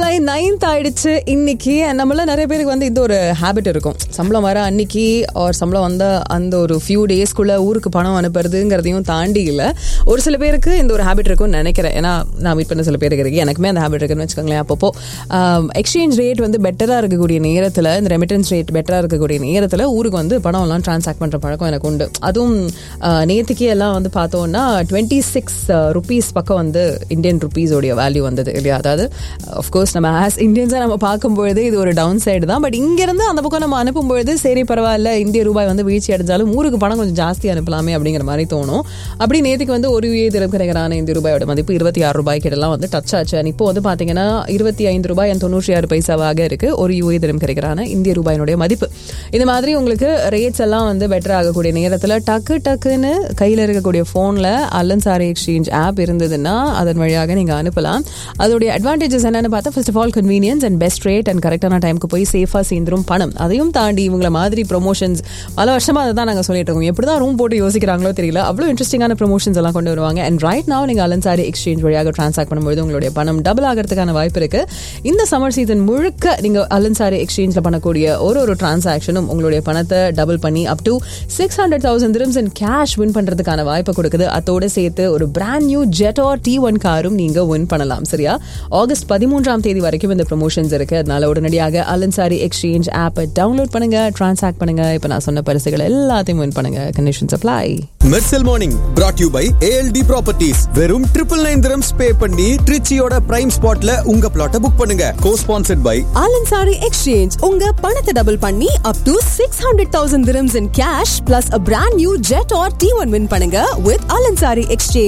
July ninth ஆயிடுச்சு இன்னைக்கு நம்மள நிறைய பேருக்கு வந்து இந்த ஒரு ஹேபிட் இருக்கும் சம்பளம் வர அன்னைக்கு ஒரு சம்பளம் வந்த அந்த ஒரு ஃபியூ டேஸ்க்குள்ள ஊருக்கு பணம் அனுப்புறதுங்கிறதையும் தாண்டி இல்லை ஒரு சில பேருக்கு இந்த ஒரு ஹேபிட் இருக்கும்னு நினைக்கிறேன் ஏன்னா நான் மீட் பண்ண சில பேருக்கு இருக்கு எனக்குமே அந்த ஹேபிட் இருக்குன்னு வச்சுக்கோங்களேன் அப்பப்போ எக்ஸ்சேஞ்ச் ரேட் வந்து பெட்டராக இருக்கக்கூடிய நேரத்தில் இந்த ரெமிட்டன்ஸ் ரேட் பெட்டராக இருக்கக்கூடிய நேரத்தில் ஊருக்கு வந்து பணம்லாம் ட்ரான்சாக்ட் பண்ணுற பழக்கம் எனக்கு உண்டு அதுவும் நேற்றுக்கே எல்லாம் வந்து பார்த்தோம்னா டுவெண்ட்டி சிக்ஸ் ருபீஸ் பக்கம் வந்து இந்தியன் ருபீஸோடைய வேல்யூ வந்தது இல்லையா அதாவது அஃப்கோர்ஸ் நம்ம ஆஸ் இந்தியன்ஸாக நம்ம பார்க்கும்பொழுது இது ஒரு டவுன் சைடு தான் பட் இங்கேருந்து அந்த பக்கம் நம்ம அனுப்பும்பொழுது சரி பரவாயில்ல இந்திய ரூபாய் வந்து வீழ்ச்சி அடைஞ்சாலும் ஊருக்கு பணம் கொஞ்சம் ஜாஸ்தி அனுப்பலாமே அப்படிங்கிற மாதிரி தோணும் அப்படி நேற்றுக்கு வந்து ஒரு யூஏ திரம்கிறைகரான இந்திய ரூபாயோட மதிப்பு இருபத்தி ஆறு ரூபாய் கிட்டலாம் வந்து டச் ஆச்சு And இப்போ வந்து பார்த்தீங்கன்னா இருபத்தி ஐந்து ரூபாய் and தொண்ணூற்றி ஆறு பைசாவாக இருக்கு ஒரு யூஏ திரம்கிறைகரான இந்திய ரூபாயினுடைய மதிப்பு இந்த மாதிரி உங்களுக்கு ரேட்ஸ் எல்லாம் வந்து பெட்டர் ஆகக்கூடிய நேரத்தில் டக்கு டக்குன்னு கையில் இருக்கக்கூடிய ஃபோனில் அல்லன்சாரி எக்ஸ்சேஞ்ச் ஆப் இருந்ததுன்னா அதன் வழியாக நீங்கள் அனுப்பலாம் அதோடைய அட்வான்டேஜஸ் என்னன்னு பார்த்தா first of all convenience and best rate and கரெக்டான டைமுக்கு போய் சேஃபாக சேர்ந்துரும் பணம் அதையும் தாண்டி இவங்கள மாதிரி ப்ரொமோஷன்ஸ் பல வருஷமா அதை தான் நாங்கள் சொல்லிட்டு இருக்கோம் எப்படி தான் ரூம் போட்டு யோசிக்கிறாங்களோ தெரியல அவ்வளோ இன்ட்ரெஸ்டிங்கான ப்ரொமோஷன்ஸ் எல்லாம் கொண்டு வருவாங்க அண்ட் ரைட் now நீங்கள் அலன்சாரி எக்ஸ்சேஞ்ச் வழியாக ட்ரான்ஸ்ஆக்ட் பண்ணும்போது உங்களுடைய பணம் டபுள் ஆகிறதுக்கான வாய்ப்பு இருக்கு இந்த சம்மர் சீசன் முழுக்க நீங்கள் அலன்சாரி எக்ஸ்சேஞ்சில் பண்ணக்கூடிய ஒரு ஒரு டிரான்சாக்ஷனும் உங்களுடைய பணத்தை டபுள் பண்ணி up to six hundred thousand dirhams and cash win பண்றதுக்கான வாய்ப்பு கொடுக்குது அதோட சேர்த்து ஒரு brand new Jetour T one காரும் நீங்க வின் பண்ணலாம் சரியா ஆகஸ்ட் பதிமூன்றாம் தேதி வரைக்கும் இந்த ப்ரொமோஷன்ஸ் இருக்கு அதனால உடனடியாக அலன்சாரி எக்ஸ்சேஞ்ச் ஆப்பை டவுன்லோட் பண்ணுங்க டிரான்சாக்ட் பண்ணுங்க இப்போ நான் சொன்ன பரிசுகள் எல்லாத்தையும் வின் பண்ணுங்க conditions apply Mersal morning brought you by ALT properties வெறும் ட்ரிபிள் நைன் திரம்ஸ் பே பண்ணி ட்ரிச்சியோட பிரைம் ஸ்பாட்ல உங்க பிளாட்டை புக் பண்ணுங்க co sponsored by Al Ansari exchange உங்க பணத்தை டபுள் பண்ணி up to six hundred thousand dirhams in cash plus a brand new Jetour T one win பண்ணுங்க வித் ஆலன்சாரி எக்ஸ்சேஞ்ச்